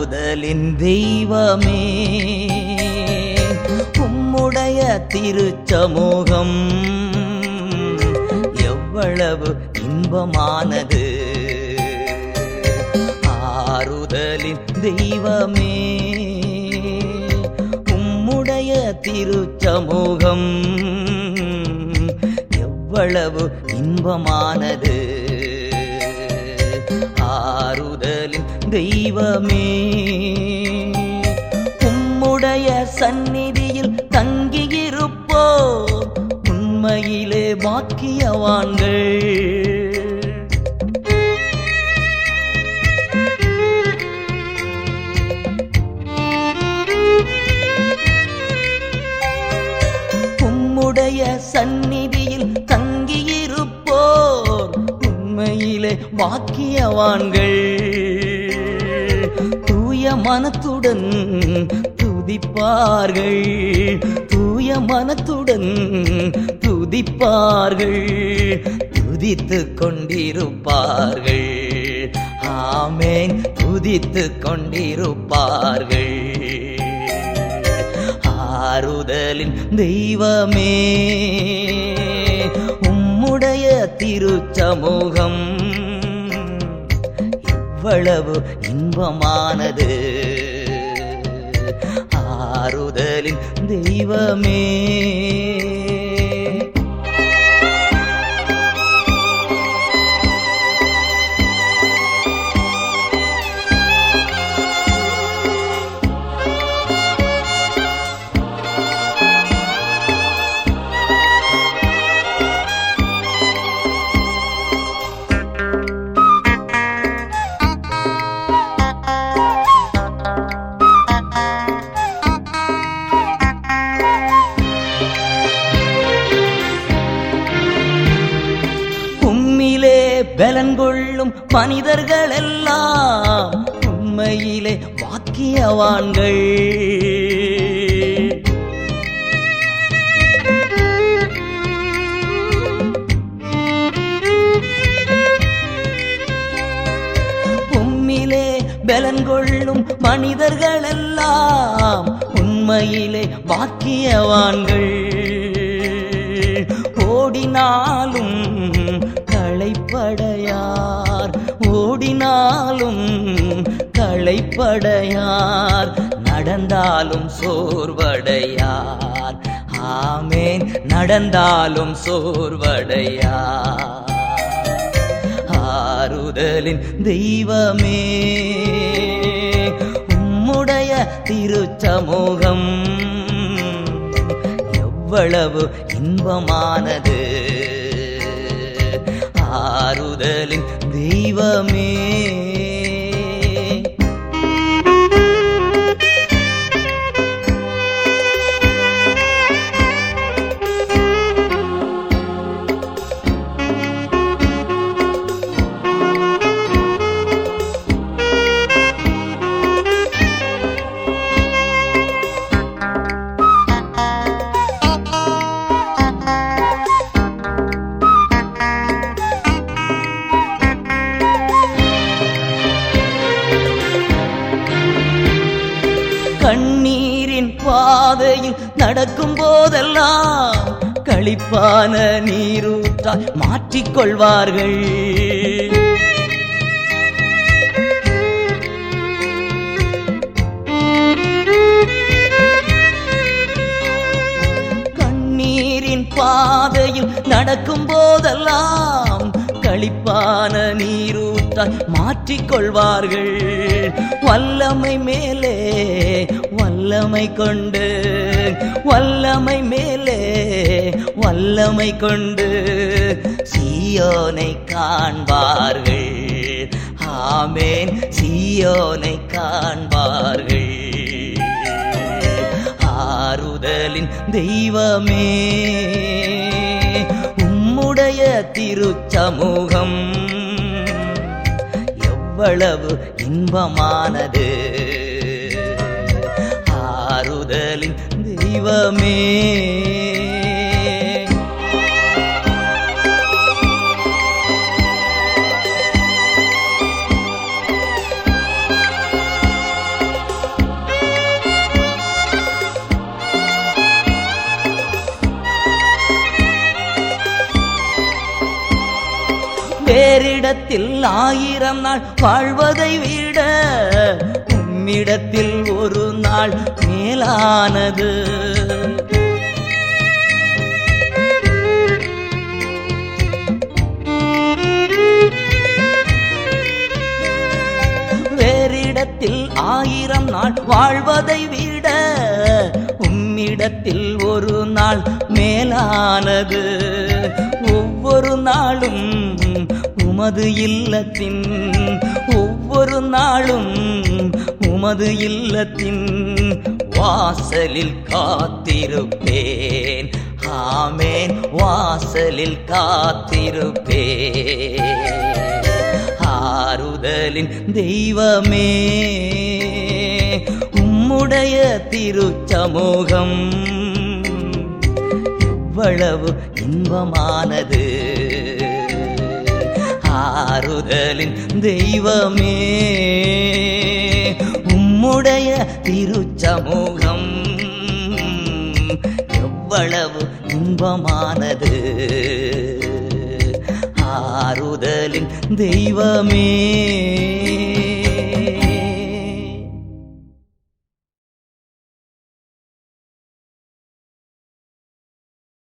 ஆறுதலின் தெய்வமே உம்முடைய திருச்சமூகம் எவ்வளவு இன்பமானது ஆறுதலின் தெய்வமே உம்முடைய திருச்சமூகம் எவ்வளவு இன்பமானது ஆறுதலின் தெய்வமே உம்முடைய சந்நிதியில் தங்கியிருப்போ உண்மையிலே பாக்கியவான்கள் உம்முடைய சந்நிதியில் தங்கியிருப்போர் உண்மையிலே பாக்கியவான்கள் தூய மனத்துடன் துதிப்பார்கள் தூய மனத்துடன் துதிப்பார்கள் துதித்து கொண்டிருப்பார்கள் ஆமேன் துதித்து கொண்டிருப்பார்கள் ஆறுதலின் தெய்வமே உம்முடைய திருச்சமூகம் எவ்வளவு இன்பமானது ஆறுதலின் தெய்வமே உம்மிலே பலன் கொள்ளும் மனிதர்கள் எல்லாம் உண்மையிலே வாக்கியவான்கள் உம்மிலே பலன் கொள்ளும் மனிதர்கள் எல்லாம் உண்மையிலே வாக்கியவான்கள் ஓடினாலும் களைப்படையார் ஓடினாலும் களைப்படையார் நடந்தாலும் சோர்வடையார் ஆமேன் நடந்தாலும் சோர்வடையார் ஆறுதலின் தெய்வமே உம்முடைய திருச்சமூகம் எவ்வளவு இன்பமானது ஆறுதலின் தெய்வமே கண்ணீரின் பாதையில் நடக்கும் போதெல்லாம் களிப்பான நீரூற்றால் மாற்றிக்கொள்வார்கள் கண்ணீரின் பாதையில் நடக்கும் போதெல்லாம் களிப்பான நீரூற்றால் மாற்றிக்கொள்வார்கள் வல்லமை மேலே வல்லமை கொண்டு வல்லமை மேலே வல்லமை கொண்டு சீயோனை காண்பார்கள் ஆமேன் சீயோனை காண்பார்கள் ஆறுதலின் தெய்வமே உம்முடைய திருச்சமூகம் எவ்வளவு இன்பமானது ஆறுதலின் தெய்வமே வேறிடத்தில் ஆயிரம் நாள் வாழ்வதை விட உம்மிடத்தில் ஒரு நாள் மேலானது வேறிடத்தில் ஆயிரம் நாள் வாழ்வதை விட உம்மிடத்தில் ஒரு நாள் மேலானது ஒவ்வொரு நாளும் உமது இல்லத்தின் ஒவ்வொரு நாளும் உமது இல்லத்தின் வாசலில் காத்திருப்பேன் ஆமேன் வாசலில் காத்திருப்பேன் ஆறுதலின் தெய்வமே உம்முடைய திருச்சமூகம் எவ்வளவு இன்பமானது ஆறுதலின் தெய்வமே உம்முடைய திருச்சமூகம் எவ்வளவு இன்பமானது ஆறுதலின் தெய்வமே